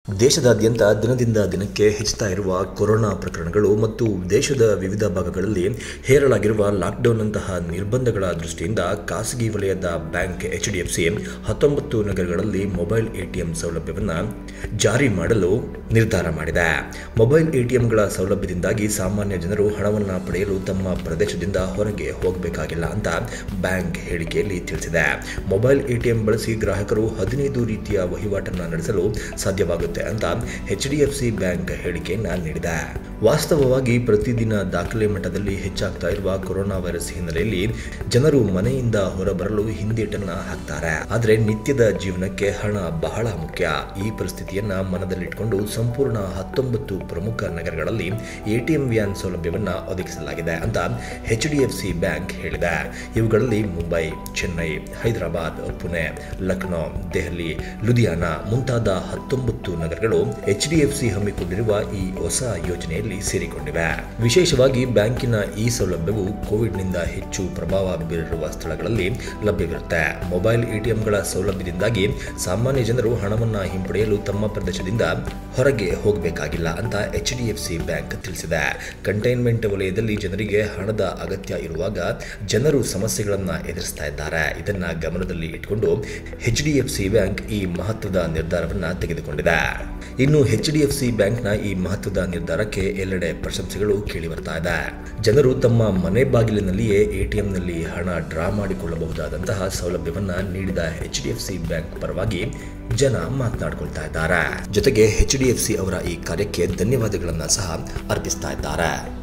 ದೇಶದಾದ್ಯಂತ ದಿನದಿಂದ ದಿನಕ್ಕೆ ಹೆಚ್ಚುತ್ತಾ ಇರುವ ಕೊರೋನಾ ಪ್ರಕರಣಗಳು ಮತ್ತು ದೇಶದ ವಿವಿಧ ಭಾಗಗಳಲ್ಲಿ ಹೇರಲಾಗಿರುವ ಲಾಕ್ಡೌನ್ನಂತಹ ನಿರ್ಬಂಧಗಳ ದೃಷ್ಟಿಯಿಂದ ಖಾಸಗಿ ವಲಯದ bank H D F C ಹತ್ತೊಂಬತ್ತು ನಗರಗಳಲ್ಲಿ ಮೊಬೈಲ್ ಎಟಿಎಂ ಸೌಲಭ್ಯವನ್ನು ಜಾರಿ ಮಾಡಲು ನಿರ್ಧಾರ ಮಾಡಿದೆ ಮೊಬೈಲ್ ಎಟಿಎಂಗಳ ಸೌಲಭ್ಯದಿಂದಾಗಿ ಸಾಮಾನ್ಯ ಜನರು ಹಣವನ್ನು ಪಡೆಯಲು ತಮ್ಮ ಪ್ರದೇಶದಿಂದ ಹೊರಗೆ ಹೋಗಬೇಕಾಗಿಲ್ಲ ಅಂತ ಬ್ಯಾಂಕ್ ಹೇಳಿಕೆಯಲ್ಲಿ ತಿಳಿಸಿದೆ ಮೊಬೈಲ್ ಎಟಿಎಂ ಬಳಸಿ ಗ್ರಾಹಕರು ಹದಿನೈದು ರೀತಿಯ ವಹಿವಾಟನ್ನು ನಡೆಸಲು ಸಾಧ್ಯವಾಗುತ್ತೆ ಅಂತ H D F C bank ಹೇಳಿಕೆಯನ್ನ ನೀಡಿದೆ ವಾಸ್ತವವಾಗಿ ಪ್ರತಿದಿನ ದಾಖಲೆ ಮಟ್ಟದಲ್ಲಿ ಹೆಚ್ಚಾಗ್ತಾ ಇರುವ ಕೊರೋನಾ ವೈರಸ್ ಹಿನ್ನೆಲೆಯಲ್ಲಿ ಜನರು ಮನೆಯಿಂದ ಹೊರಬರಲು ಹಿಂದೇಟನ್ನ ಹಾಕ್ತಾರೆ ಆದರೆ ನಿತ್ಯದ ಜೀವನಕ್ಕೆ ಹಣ ಬಹಳ ಮುಖ್ಯ ಈ ಪರಿಸ್ಥಿತಿಯನ್ನ ಮನದಲ್ಲಿಟ್ಟುಕೊಂಡು ಸಂಪೂರ್ಣ ಹತ್ತೊಂಬತ್ತು ಪ್ರಮುಖ ನಗರಗಳಲ್ಲಿ ಎಟಿಎಂ ವ್ಯಾನ್ ಸೌಲಭ್ಯವನ್ನ ಒದಗಿಸಲಾಗಿದೆ ಅಂತ H D F C bank ಹೇಳಿದೆ ಇವುಗಳಲ್ಲಿ ಮುಂಬೈ ಚೆನ್ನೈ ಹೈದರಾಬಾದ್ ಪುಣೆ ಲಕ್ನೋ ದೆಹಲಿ ಲುಧಿಯಾನ ಮುಂತಾದ ಹತ್ತೊಂಬತ್ತು ನಗರಗಳು ಎಚ್ ಡಿ ಎಫ್ ಸಿ ಹಮ್ಮಿಕೊಂಡಿರುವ ಈ ಹೊಸ ಯೋಜನೆಯಲ್ಲಿ ಸೇರಿಕೊಂಡಿವೆ ವಿಶೇಷವಾಗಿ ಬ್ಯಾಂಕಿನ ಈ ಸೌಲಭ್ಯವು ಕೋವಿಡ್ನಿಂದ ಹೆಚ್ಚು ಪ್ರಭಾವ ಬೀರಿರುವ ಸ್ಥಳಗಳಲ್ಲಿ ಲಭ್ಯವಿರುತ್ತೆ ಮೊಬೈಲ್ ಎಟಿಎಂಗಳ ಸೌಲಭ್ಯದಿಂದಾಗಿ ಸಾಮಾನ್ಯ ಜನರು ಹಣವನ್ನು ಹಿಂಪಡೆಯಲು ತಮ್ಮ ಪ್ರದೇಶದಿಂದ ಹೊರಗೆ ಹೋಗಬೇಕಾಗಿಲ್ಲ ಅಂತ H D F C bank ತಿಳಿಸಿದೆ ಕಂಟೈನ್ಮೆಂಟ್ ವಲಯದಲ್ಲಿ ಜನರಿಗೆ ಹಣದ ಅಗತ್ಯ ಇರುವಾಗ ಜನರು ಸಮಸ್ಯೆಗಳನ್ನು ಎದುರಿಸ್ತಾ ಇದ್ದಾರೆ ಇದನ್ನ ಗಮನದಲ್ಲಿ ಇಟ್ಟುಕೊಂಡು H D F C bank ಈ ಮಹತ್ವದ ನಿರ್ಧಾರವನ್ನು ತೆಗೆದುಕೊಂಡಿದೆ ಇನ್ನು ಎಚ್ ಡಿ ಎಫ್ ಸಿ ಬ್ಯಾಂಕ್ನ ಈ ಮಹತ್ವದ ನಿರ್ಧಾರಕ್ಕೆ ಎಲ್ಲೆಡೆ ಪ್ರಶಂಸೆಗಳು ಕೇಳಿ ಬರ್ತಾ ಇದೆ ಜನರು ತಮ್ಮ ಮನೆ ಬಾಗಿಲಿನಲ್ಲಿಯೇ ಎಟಿಎಂನಲ್ಲಿ ಹಣ ಡ್ರಾ ಮಾಡಿಕೊಳ್ಳಬಹುದಾದಂತಹ ಸೌಲಭ್ಯವನ್ನ ನೀಡಿದ H D F C bank ಪರವಾಗಿ ಜನ ಮಾತನಾಡಿಕೊಳ್ತಾ ಇದ್ದಾರೆ ಜೊತೆಗೆ ಎಚ್ ಡಿ ಎಫ್ ಸಿ ಅವರ ಈ ಕಾರ್ಯಕ್ಕೆ ಧನ್ಯವಾದಗಳನ್ನು ಸಹ ಅರ್ಪಿಸ್ತಾ ಇದ್ದಾರೆ